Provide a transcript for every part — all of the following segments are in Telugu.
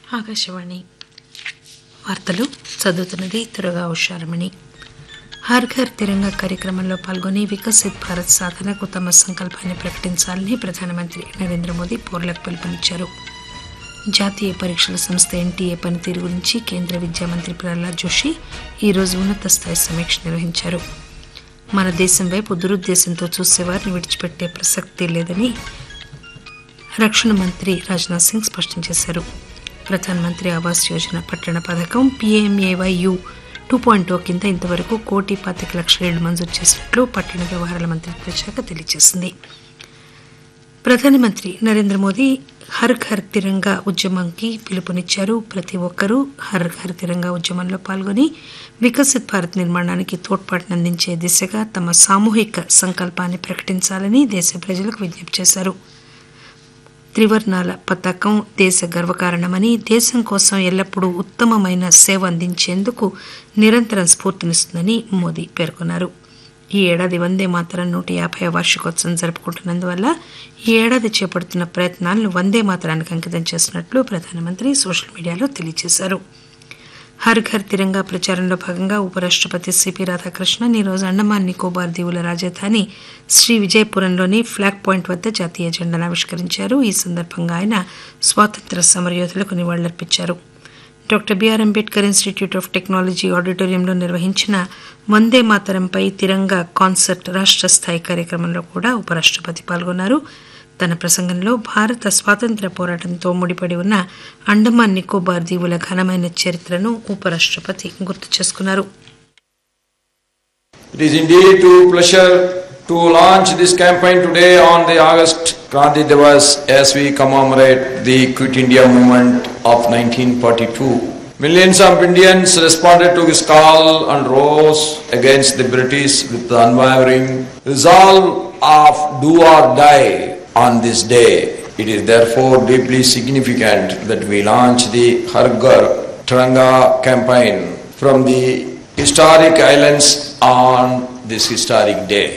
ఆకాశవాణి వార్తలు చదువుతున్నది తురగా ఉషారమణి హర్ ఘర్ తిరంగా కార్యక్రమంలో పాల్గొని వికసిత్ భారత్ సాధనకు తమ సంకల్పాన్ని ప్రకటించాలని ప్రధానమంత్రి నరేంద్ర మోదీ పౌరులకు పిలుపునిచ్చారు జాతీయ పరీక్షల సంస్థ ఎన్టీఏ పనితీరు గురించి కేంద్ర విద్యా మంత్రి ప్రహ్లాద్ జోషి ఈరోజు ఉన్నత స్థాయి సమీక్ష నిర్వహించారు మన దేశం వైపు దురుద్దేశంతో చూసేవారిని విడిచిపెట్టే ప్రసక్తి లేదని రక్షణ మంత్రి రాజ్నాథ్ సింగ్ స్పష్టం చేశారు ప్రధానమంత్రి ఆవాస్ యోజన పట్టణ పథకం పీఎంఏవైయు టూ పాయింట్ కింద ఇంతవరకు కోటి పాతిక లక్షల ఇళ్లు మంజూరు చేసినట్లు పట్టణ వ్యవహారాల మంత్రిత్వ శాఖ తెలియజేసింది ప్రధానమంత్రి నరేంద్ర మోదీ హర్ ఘర్ తిరంగా ఉద్యమంకి పిలుపునిచ్చారు ప్రతి ఒక్కరూ హర్ ఘర్ తిరంగా ఉద్యమంలో పాల్గొని వికసిత్ భారత్ నిర్మాణానికి తోడ్పాటునందించే దిశగా తమ సామూహిక సంకల్పాన్ని ప్రకటించాలని దేశ ప్రజలకు విజ్ఞప్తి చేశారు త్రివర్ణాల పతాకం దేశ గర్వకారణమని దేశం కోసం ఎల్లప్పుడూ ఉత్తమమైన సేవ అందించేందుకు నిరంతరం స్ఫూర్తినిస్తుందని మోదీ పేర్కొన్నారు ఈ ఏడాది వందే మాతరం నూట యాభై వార్షికోత్సవం జరుపుకుంటున్నందువల్ల ఈ ఏడాది చేపడుతున్న ప్రయత్నాలను వందే మాతరానికి అంకితం చేసినట్లు ప్రధానమంత్రి సోషల్ మీడియాలో తెలియజేశారు హర్ ఘర్ తిరంగా ప్రచారంలో భాగంగా ఉపరాష్టపతి సిపి రాధాకృష్ణన్ ఈరోజు అండమాన్ నికోబార్ దీవుల రాజధాని శ్రీ విజయపురంలోని ఫ్లాగ్ పాయింట్ వద్ద జాతీయ జెండాను ఆవిష్కరించారు ఈ సందర్భంగా ఆయన స్వాతంత్ర సమరయోధులకు నివాళులర్పించారు doctor B R Ambedkar institute of technology ఆడిటోరియంలో నిర్వహించిన వందే మాతరంపై తిరంగా కాన్సర్ట్ రాష్ట్ర స్థాయి కార్యక్రమంలో కూడా ఉపరాష్టపతి పాల్గొన్నారు తన ప్రసంగంలో భారత స్వాతంత్ర పోరాటంతో ముడిపడి ఉన్న అండమాన్ నికోబార్ దీవుల ఘనమైన చరిత్రను ఉపరాష్టపతి గుర్తు చేసుకున్నారు It is indeed a pleasure to launch this campaign today on the August Gandhi Divas as we commemorate the Quit India movement of 1942. Millions of Indians responded to this call and rose against the British with the unwavering resolve of do or die on this day. It is therefore deeply significant that we launch the Har Ghar Tiranga campaign from the historic islands on this historic day.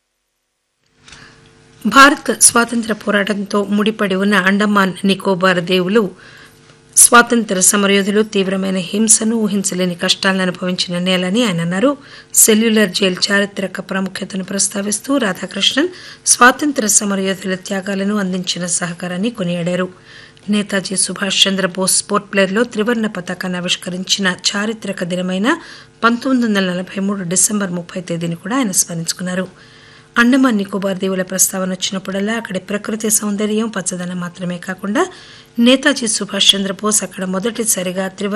భారత స్వాతంత్ర పోరాటంతో ముడిపడి ఉన్న అండమాన్ నికోబార్ దీవులు స్వాతంత్ర సమరయోధులు తీవ్రమైన హింసను ఊహించలేని కష్టాలను అనుభవించిన నేలని ఆయన అన్నారు సెల్యులర్ జైల్ చారిత్రక ప్రాముఖ్యతను ప్రస్తావిస్తూ రాధాకృష్ణన్ స్వాతంత్ర సమరయోధుల త్యాగాలను అందించిన సహకారాన్ని కొనియాడారు నేతాజీ సుభాష్ చంద్రబోస్ పోర్ట్ ప్లేర్లో త్రివర్ణ పతాకాన్ని ఆవిష్కరించిన చారిత్రక దినమైన పంతొమ్మిది వందల నలభై మూడు డిసెంబర్ ముప్పై తేదీని కూడా ఆయన స్మరించుకున్నారు అండమాన్ నికోబార్ దీవుల ప్రస్తావన వచ్చినప్పుడల్లా అక్కడి ప్రకృతి సౌందర్యం పచ్చదనం మాత్రమే కాకుండా నేతాజీ సుభాష్ చంద్రబోస్ అక్కడ మొదటిసారిగా త్రివర్ణ